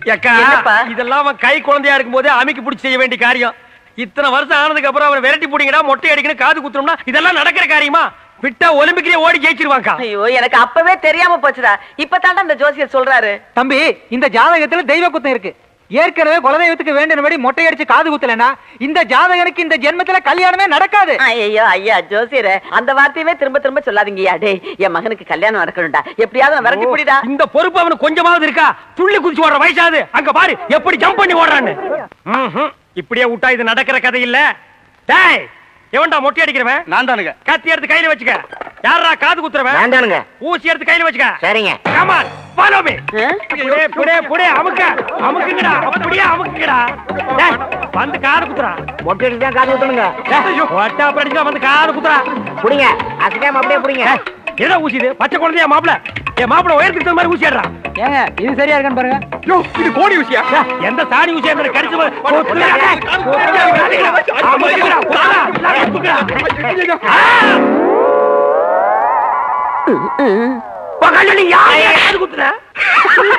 ஏக்கா என்னப்பா? இதெல்லாம் அவன் கை குழந்தையா இருக்கும்போதே அமைக்கு பிடிச்சி செய்ய வேண்டிய காரியம் இத்தனை வருஷம் ஆனதுக்கு அப்புறம் அவன் விரட்டி பிடிங்கடா மொட்டை அடிக்கணும் காது குத்துறோம்னா இதெல்லாம் நடக்கிற காரியமா விட்டா ஒலிம்பிக்லயே ஓடி ஜெயிச்சிருவாங்கக்கா ஐயோ எனக்கு அப்பவே தெரியாம போச்சுடா இப்பதான்டா இந்த ஜோசியர் சொல்றாரு தம்பி இந்த ஜாதகத்துல தெய்வ குத்தம் இருக்கு ஏற்கனவே குலதெய்வத்துக்கு வேண்டியபடி மொட்டை அடிச்சு காது குத்தலனா இந்த ஜாதகனுக்கு இந்த ஜென்மத்துல கல்யாணமே நடக்காது ஐயோ ஐயா ஜோசியரே அந்த வார்த்தையவே திரும்ப திரும்ப சொல்லாதீங்கயா டேய் என் மகனுக்கு கல்யாணம் நடக்கணும்டா எப்படியாவது அவன் விரட்டி புடிடா இந்த பொறுப்பு அவனுக்கு கொஞ்சமாவது இருக்கா துள்ளி குதிச்சு ஓடுற வயசாது அங்க பாரு எப்படி ஜம்ப் பண்ணி ஓடுறான்னு ம்ஹும். இப்படியே விட்டா இது நடக்கிற கதை இல்ல டேய் எவன்டா மொட்டை அடிக்கிறவன் நான் தானுங்க கத்தி எடுத்து கையில வச்சுக்க யாரா காது குத்துறவன் வேண்டானுங்க ஊசி எடுத்து கையில வச்சுக்க சரிங்க கமான் ஃபாலோ மீ ஆ? புடே புடே புடே அமுக்க அமுக்குங்கடா அப்படியே அமுக்குங்கடா டேய் வந்து காது குத்துறா மொட்டை அடிச்சு தான் காது ஊத்தணுங்க டேய் ஒட்டா படிச்சா வந்து காது குத்துறா புடிங்க அசைக்காம அப்படியே புடிங்க டேய், என்ன ஊசி இது பச்சை குழந்தையா மாப்பிள என் மாப்பிள உயரத்துக்கு தகுந்த மாதிரி ஊசி ஏடுறா ஏங்க இது சரியா இருக்கான்னு பாருங்க யோ இது கோடி ஊசியா டேய், எந்த சாணி ஊசியா இருந்தா கடிச்சு போ- குத்துடா, டேய். குத்துடா, குத்துடா, அமுக்குங்கடா, குத்துடா, குத்துடா. ஆ! பகல்ல நீ யாரையா காது குத்துற